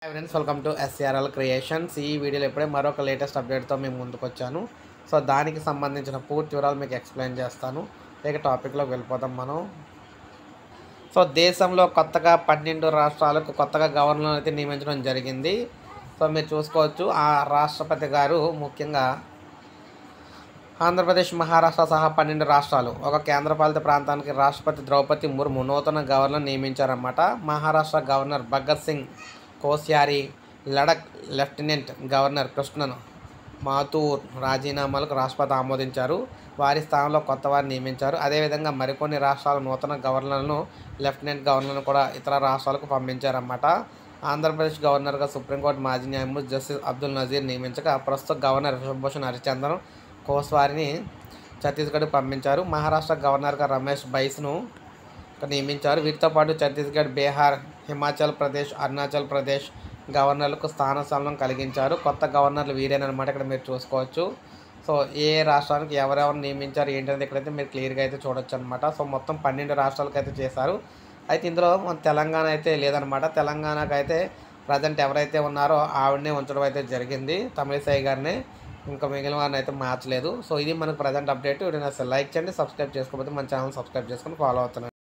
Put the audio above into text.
hi friends welcome to SRL creations ఈ వీడియోలో ఇప్పుడే మరొక లేటెస్ట్ అప్డేట్తో మేము ముందుకు వచ్చాను సో దానికి సంబంధించిన పూర్తి వివరాలు మీకు ఎక్స్ప్లెయిన్ చేస్తాను ఇక టాపిక్లోకి వెళ్ళిపోతాం మనం సో దేశంలో కొత్తగా పన్నెండు రాష్ట్రాలకు కొత్తగా గవర్నర్ అయితే నియమించడం జరిగింది సో మీరు చూసుకోవచ్చు ఆ రాష్ట్రపతి గారు ముఖ్యంగా ఆంధ్రప్రదేశ్ మహారాష్ట్ర సహా పన్నెండు రాష్ట్రాలు ఒక కేంద్రపాలిత ప్రాంతానికి రాష్ట్రపతి ద్రౌపది ముర్ము నూతన గవర్నర్ నియమించారన్నమాట Maharashtra governor Bhagat Singh Koshyari Ladakh lieutenant governor Krishnan Mathur రాజీనామాలకు రాష్ట్రపతి ఆమోదించారు వారి స్థానంలో కొత్త వారిని నియమించారు అదేవిధంగా మరికొన్ని రాష్ట్రాల నూతన గవర్నర్లను లెఫ్టినెంట్ గవర్నర్ను కూడా ఇతర రాష్ట్రాలకు పంపించారన్నమాట ఆంధ్రప్రదేశ్ గవర్నర్గా సుప్రీంకోర్టు మాజీ న్యాయమూర్తి జస్టిస్ అబ్దుల్ నజీర్ నియమించగా ప్రస్తుత గవర్నర్ విశ్వభూషణ్ హరిచందన్ కోస్వారిని ఛత్తీస్గఢ్ పంపించారు మహారాష్ట్ర గవర్నర్గా రమేష్ బైస్ను నియమించారు వీటితో పాటు ఛత్తీస్గఢ్ బీహార్ హిమాచల్ ప్రదేశ్ అరుణాచల్ ప్రదేశ్ గవర్నర్లకు స్థాన స్థానం కలిగించారు కొత్త గవర్నర్లు వీరేనమాట ఇక్కడ మీరు చూసుకోవచ్చు సో ఏ రాష్ట్రానికి ఎవరెవరు నియమించారు ఏంటనేది ఇక్కడైతే మీరు క్లియర్గా అయితే చూడొచ్చు అనమాట సో మొత్తం పన్నెండు రాష్ట్రాలకు అయితే చేశారు అయితే ఇందులో మన తెలంగాణ అయితే లేదనమాట తెలంగాణకు అయితే ప్రజెంట్ ఎవరైతే ఉన్నారో ఆవిడనే ఉంచడం అయితే జరిగింది తమిళసాయి గారిని ఇంకా మిగిలిన వారిని అయితే మార్చలేదు సో ఇది మనకు ప్రజెంట్ అప్డేట్ వీడియో లైక్ చేయండి సబ్స్క్రైబ్ చేసుకోకపోతే మన ఛానల్ సబ్స్క్రైబ్ చేసుకొని ఫాలో అవుతున్నాను